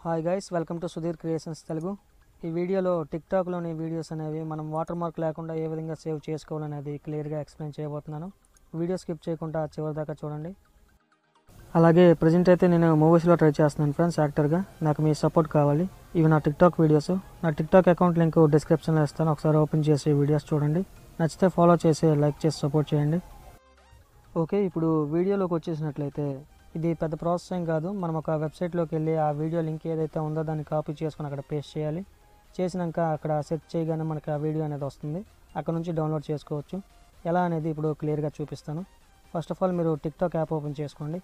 hi guys welcome to Sudheer creations Telugu ఈ వీడియోలో టిక్టాక్లోని videos అనేవి మనం వాటర్ మార్క్ లేకుండా ఏ విధంగా సేవ్ చేసుకోవాలనేది క్లియర్గా ఎక్స్ప్లెయిన్ చేయబోతున్నాను వీడియో స్కిప్ చేయకుండా చివరి దాకా చూడండి అలాగే ప్రజెంట్ అయితే నేను మూవీస్లో ట్రై చేస్తున్నాను ఫ్రెండ్స్ యాక్టర్గా నాకు మీ సపోర్ట్ కావాలి ఇవి నా టిక్టాక్ వీడియోస్ నా టిక్టాక్ అకౌంట్ లింక్ డిస్క్రిప్షన్లో ఇస్తాను ఒకసారి ఓపెన్ చేసి వీడియోస్ చూడండి నచ్చితే ఫాలో చేసి లైక్ చేసి సపోర్ట్ చేయండి ఓకే ఇప్పుడు వీడియోలోకి వచ్చేసినట్లయితే ఇది పెద్ద ప్రాసెస్ ఏం కాదు మనం ఒక వెబ్సైట్లోకి వెళ్ళి ఆ వీడియో లింక్ ఏదైతే ఉందో దాన్ని కాపీ చేసుకొని అక్కడ పేస్ట్ చేయాలి చేసినాక అక్కడ సెర్చ్ చేయగానే మనకి ఆ వీడియో అనేది వస్తుంది అక్కడ నుంచి డౌన్లోడ్ చేసుకోవచ్చు ఎలా అనేది ఇప్పుడు క్లియర్గా చూపిస్తాను ఫస్ట్ ఆఫ్ ఆల్ మీరు టిక్టాక్ యాప్ ఓపెన్ చేసుకోండి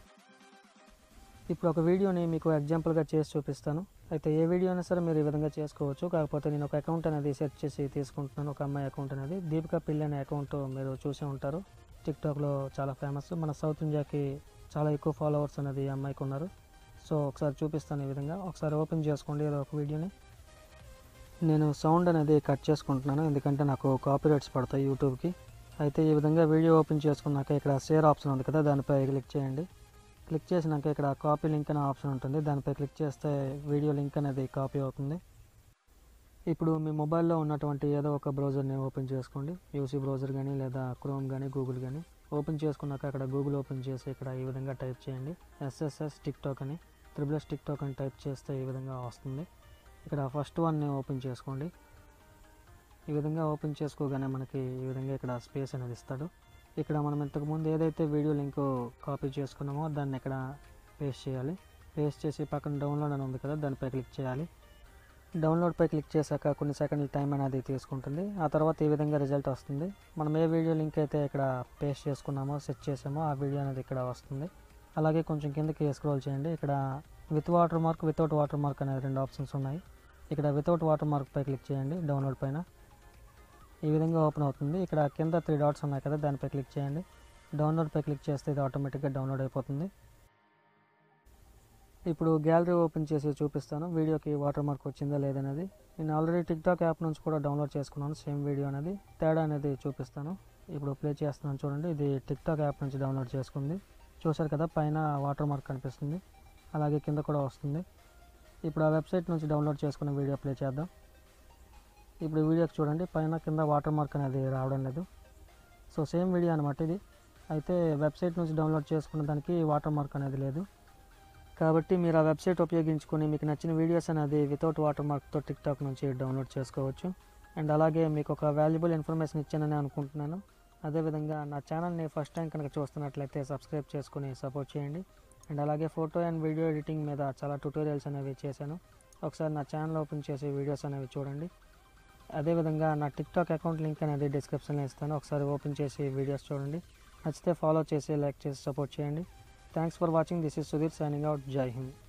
ఇప్పుడు ఒక వీడియోని మీకు ఎగ్జాంపుల్గా చేసి చూపిస్తాను అయితే ఏ వీడియో అయినా సరే మీరు ఈ విధంగా చేసుకోవచ్చు కాకపోతే నేను ఒక అకౌంట్ అనేది సెర్చ్ చేసి తీసుకుంటున్నాను ఒక అమ్మాయి అకౌంట్ అనేది దీపికా పిల్లి అనే అకౌంట్ మీరు చూసే ఉంటారు టిక్టాక్లో చాలా ఫేమస్ మన సౌత్ ఇండియాకి చాలా ఎక్కువ ఫాలోవర్స్ అనేది ఈ అమ్మాయికి ఉన్నారు సో ఒకసారి చూపిస్తాను ఈ విధంగా ఒకసారి ఓపెన్ చేసుకోండి ఏదో ఒక వీడియోని నేను సౌండ్ అనేది కట్ చేసుకుంటున్నాను ఎందుకంటే నాకు కాపీరైట్స్ పడతాయి యూట్యూబ్కి అయితే ఈ విధంగా వీడియో ఓపెన్ చేసుకున్నాక ఇక్కడ షేర్ ఆప్షన్ ఉంది కదా దానిపై క్లిక్ చేయండి క్లిక్ చేసినాక ఇక్కడ కాపీ లింక్ అనే ఆప్షన్ ఉంటుంది దానిపై క్లిక్ చేస్తే వీడియో లింక్ అనేది కాపీ అవుతుంది ఇప్పుడు మీ మొబైల్లో ఉన్నటువంటి ఏదో ఒక బ్రౌజర్ని ఓపెన్ చేసుకోండి యూసీ బ్రౌజర్ కానీ లేదా క్రోమ్ కానీ గూగుల్ కానీ ఓపెన్ చేసుకున్నాక అక్కడ గూగుల్ ఓపెన్ చేసి ఇక్కడ ఈ విధంగా టైప్ చేయండి ఎస్ఎస్ఎస్ టిక్టాక్ అని త్రిబుల్ ఎస్ టిక్టాక్ అని టైప్ చేస్తే ఈ విధంగా వస్తుంది ఇక్కడ ఫస్ట్ వన్ని ఓపెన్ చేసుకోండి ఈ విధంగా ఓపెన్ చేసుకోగానే మనకి ఈ విధంగా ఇక్కడ స్పేస్ అనేది ఇస్తాడు ఇక్కడ మనం ఇంతకుముందు ఏదైతే వీడియో లింక్ కాపీ చేసుకున్నామో దాన్ని ఇక్కడ పేస్ట్ చేయాలి పేస్ట్ చేసి పక్కన డౌన్లోడ్ అని ఉంది కదా దానిపై క్లిక్ చేయాలి డౌన్లోడ్పై క్లిక్ చేశాక కొన్ని సెకండ్ల టైం అనేది తీసుకుంటుంది ఆ తర్వాత ఈ విధంగా రిజల్ట్ వస్తుంది మనం ఏ వీడియో లింక్ అయితే ఇక్కడ పేస్ట్ చేసుకున్నామో సెట్ చేసామో ఆ వీడియో అనేది ఇక్కడ వస్తుంది అలాగే కొంచెం కిందకి స్క్రోల్ చేయండి ఇక్కడ with watermark without watermark అనేది రెండు ఆప్షన్స్ ఉన్నాయి ఇక్కడ వితౌట్ వాటర్ మార్క్ పై క్లిక్ చేయండి డౌన్లోడ్ పైన ఈ విధంగా ఓపెన్ అవుతుంది ఇక్కడ కింద త్రీ డాట్స్ ఉన్నాయి కదా దానిపై క్లిక్ చేయండి డౌన్లోడ్ పై క్లిక్ చేస్తే ఇది ఆటోమేటిక్గా డౌన్లోడ్ అయిపోతుంది ఇప్పుడు గ్యాలరీ ఓపెన్ చేసి చూపిస్తాను వీడియోకి వాటర్ మార్క్ వచ్చిందా లేదనేది నేను ఆల్రెడీ టిక్టాక్ యాప్ నుంచి కూడా డౌన్లోడ్ చేసుకున్నాను సేమ్ వీడియో అనేది తేడా అనేది చూపిస్తాను ఇప్పుడు ప్లే చేస్తున్నాను చూడండి ఇది టిక్టాక్ యాప్ నుంచి డౌన్లోడ్ చేసుకుంది చూసారు కదా పైన వాటర్ మార్క్ కనిపిస్తుంది అలాగే కింద కూడా వస్తుంది ఇప్పుడు ఆ వెబ్సైట్ నుంచి డౌన్లోడ్ చేసుకున్న వీడియో ప్లే చేద్దాం ఇప్పుడు వీడియోకి చూడండి పైన కింద వాటర్ మార్క్ అనేది రావడం లేదు సో సేమ్ వీడియో అనమాట ఇది అయితే వెబ్సైట్ నుంచి డౌన్లోడ్ చేసుకున్న దానికి వాటర్ మార్క్ అనేది లేదు కాబట్టి మీరు ఆ వెబ్సైట్ ఉపయోగించుకొని మీకు నచ్చిన వీడియోస్ అనేది వితౌట్ వాటర్ మార్క్తో టిక్టాక్ నుంచి డౌన్లోడ్ చేసుకోవచ్చు అండ్ అలాగే మీకు ఒక వాల్యుబుల్ ఇన్ఫర్మేషన్ ఇచ్చానని అనుకుంటున్నాను అదేవిధంగా నా ఛానల్ని ఫస్ట్ టైం కనుక చూస్తున్నట్లయితే సబ్స్క్రైబ్ చేసుకుని సపోర్ట్ చేయండి అండ్ అలాగే ఫోటో అండ్ వీడియో ఎడిటింగ్ మీద చాలా ట్యూటోరియల్స్ అనేవి చేశాను ఒకసారి నా ఛానల్ ఓపెన్ చేసి వీడియోస్ అనేవి చూడండి అదేవిధంగా నా టిక్టాక్ అకౌంట్ లింక్ అనేది డిస్క్రిప్షన్లో ఇస్తాను ఒకసారి ఓపెన్ చేసి వీడియోస్ చూడండి నచ్చితే ఫాలో చేసి లైక్ చేసి సపోర్ట్ చేయండి thanks for watching this is Sudheer signing out Jai Hind